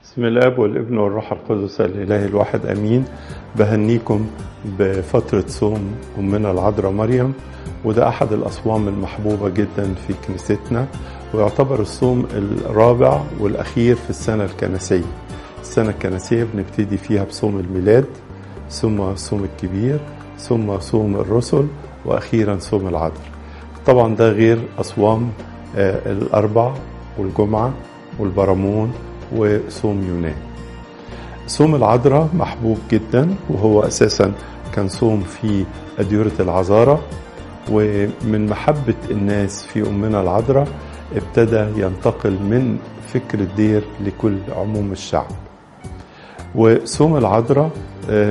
بسم الاب والابن والروح القدس الاله الواحد امين بهنيكم بفتره صوم امنا العذراء مريم وده احد الاصوام المحبوبه جدا في كنيستنا ويعتبر الصوم الرابع والاخير في السنه الكنسيه السنه الكنسيه بنبتدي فيها بصوم الميلاد ثم صوم الكبير ثم صوم الرسل واخيرا صوم العذراء طبعا ده غير اصوام الاربع والجمعه والبرامون وصوم يونان صوم العذراء محبوب جدا وهو اساسا كان صوم في اديره العذاره ومن محبه الناس في امنا العذراء ابتدى ينتقل من فكر الدير لكل عموم الشعب وصوم العذراء